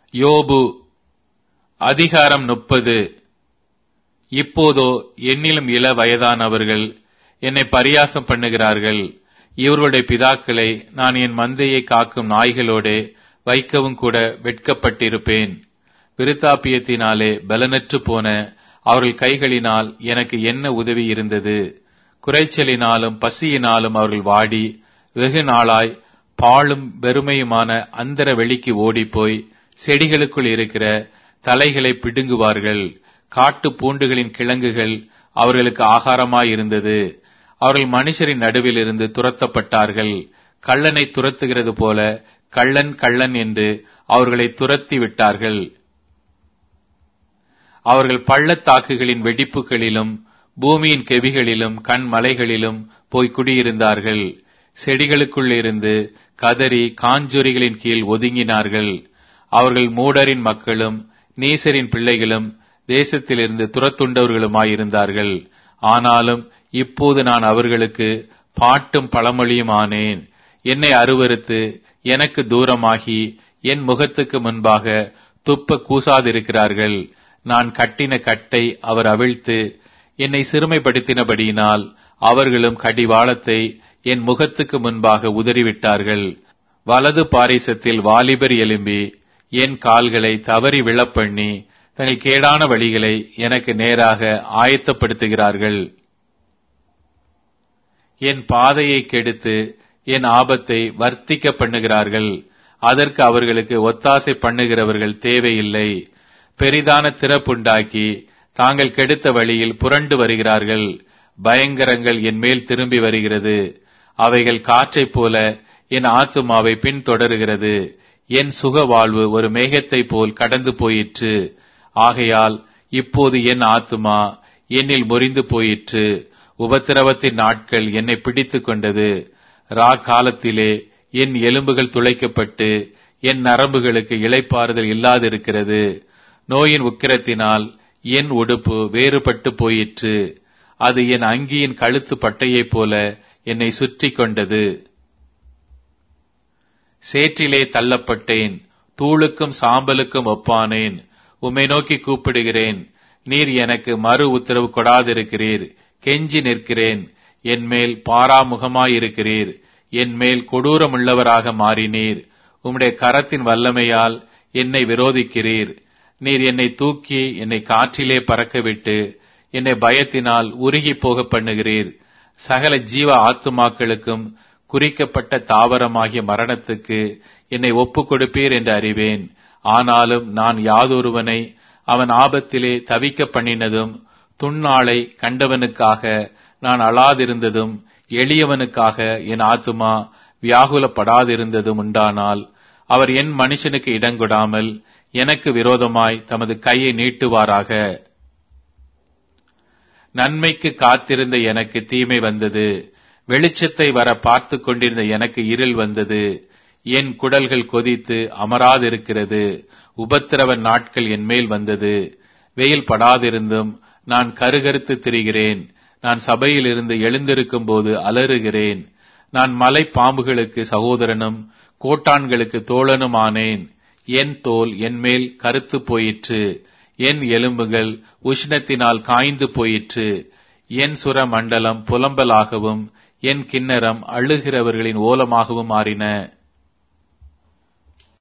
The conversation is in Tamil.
யோபு அதிகாரம் முப்பது இப்போதோ என்னிலும் இள வயதானவர்கள் என்னை பரியாசம் பண்ணுகிறார்கள் இவர்களுடைய பிதாக்களை நான் என் மந்தையை காக்கும் நாய்களோடே வைக்கவும் கூட வெட்கப்பட்டிருப்பேன் விருத்தாப்பியத்தினாலே பலனற்று போன அவர்கள் கைகளினால் எனக்கு என்ன உதவி இருந்தது குறைச்சலினாலும் பசியினாலும் அவர்கள் வாடி வெகு நாளாய் பாழும் வெறுமையுமான அந்தர வெளிக்கு ஓடிப்போய் செடிகளுக்குள் இருக்கிற தலைகளை பிடுங்குவார்கள் காட்டு பூண்டுகளின் கிழங்குகள் அவர்களுக்கு ஆகாரமாயிருந்தது அவர்கள் மனுஷரின் நடுவில் இருந்து துரத்தப்பட்டார்கள் கள்ளனை துரத்துகிறது போல கள்ளன் கள்ளன் என்று அவர்களை துரத்தி விட்டார்கள் அவர்கள் பள்ளத்தாக்குகளின் வெடிப்புகளிலும் பூமியின் கெவிகளிலும் கண் மலைகளிலும் போய் குடியிருந்தார்கள் செடிகளுக்குள்ளிருந்து கதறி காஞ்சொரிகளின் கீழ் ஒதுங்கினார்கள் அவர்கள் மூடரின் மக்களும் நீசரின் பிள்ளைகளும் தேசத்திலிருந்து துரத்துண்டவர்களுமாயிருந்தார்கள் ஆனாலும் இப்போது நான் அவர்களுக்கு பாட்டும் பழமொழியும் ஆனேன் என்னை அருவருத்து எனக்கு தூரமாகி என் முகத்துக்கு முன்பாக துப்ப கூசாதிருக்கிறார்கள் நான் கட்டின கட்டை அவர் அவிழ்த்து என்னை சிறுமைப்படுத்தினபடியினால் அவர்களும் கடிவாளத்தை என் முகத்துக்கு முன்பாக உதறிவிட்டார்கள் வலது பாரிசத்தில் வாலிபர் எலும்பி என் கால்களை தவறி விழப்பண்ணி தங்கள் கேடான வழிகளை எனக்கு நேராக ஆயத்தப்படுத்துகிறார்கள் என் பாதையை கெடுத்து என் ஆபத்தை வர்த்திக்க பண்ணுகிறார்கள் அதற்கு அவர்களுக்கு ஒத்தாசை பண்ணுகிறவர்கள் தேவையில்லை பெரிதான திறப்புண்டாக்கி தாங்கள் கெடுத்த வழியில் புரண்டு வருகிறார்கள் பயங்கரங்கள் என் மேல் திரும்பி வருகிறது அவைகள் காற்றைப் போல என் ஆத்துமாவை பின்தொடருகிறது என் சுக வாழ்வு ஒரு மேகத்தைப் போல் கடந்து போயிற்று ஆகையால் இப்போது என் ஆத்துமா என்னில் முறிந்து போயிற்று உபத்திரவத்தின் நாட்கள் என்னை பிடித்துக் கொண்டது ரா காலத்திலே என் எலும்புகள் துளைக்கப்பட்டு என் நரம்புகளுக்கு இளைப்பாறுதல் இல்லாதிருக்கிறது நோயின் உக்கிரத்தினால் என் உடுப்பு வேறுபட்டு போயிற்று அது என் அங்கியின் கழுத்து பட்டையைப் போல என்னை சுற்றி கொண்டது சேற்றிலே தள்ளப்பட்டேன் தூளுக்கும் சாம்பலுக்கும் ஒப்பானேன் உம்மை நோக்கி கூப்பிடுகிறேன் நீர் எனக்கு மறு உத்தரவு கொடாதிருக்கிறீர் கெஞ்சி நிற்கிறேன் என் மேல் பாராமுகமாயிருக்கிறீர் என் மேல் கொடூரமுள்ளவராக மாறினீர் உம்முடைய கரத்தின் வல்லமையால் என்னை விரோதிக்கிறீர் நீர் என்னை தூக்கி என்னை காற்றிலே பறக்கவிட்டு என்னை பயத்தினால் உருகி போக பண்ணுகிறீர் சகல ஜீவ ஆத்துமாக்களுக்கும் குறிக்கப்பட்ட தாவரமாகிய மரணத்துக்கு என்னை ஒப்புக் கொடுப்பீர் என்று அறிவேன் ஆனாலும் நான் யாதொருவனை அவன் ஆபத்திலே தவிக்க பண்ணினதும் துண்ணாளை கண்டவனுக்காக நான் அழாதிருந்ததும் எளியவனுக்காக என் ஆத்துமா வியாகுலப்படாதிருந்ததும் உண்டானால் அவர் என் மனுஷனுக்கு இடங்கொடாமல் எனக்கு விரோதமாய் தமது கையை நீட்டுவாராக நன்மைக்கு காத்திருந்த எனக்கு தீமை வந்தது வெளிச்சத்தை வர பார்த்து கொண்டிருந்த எனக்கு இருள் வந்தது என் குடல்கள் கொதித்து அமராதிருக்கிறது உபத்திரவ நாட்கள் என் மேல் வந்தது வெயில் படாதிருந்தும் நான் கருகருத்து திரிகிறேன் நான் சபையிலிருந்து எழுந்திருக்கும் போது அலறுகிறேன் நான் மலை பாம்புகளுக்கு சகோதரனும் கோட்டான்களுக்கு தோழனும் ஆனேன் என் தோல் என் மேல் கருத்து போயிற்று என் எலும்புகள் உஷ்ணத்தினால் காய்ந்து போயிற்று என் சுர மண்டலம் புலம்பலாகவும் என் கிண்ணறம் அழுகிறவர்களின் ஓலமாகவும் மாறின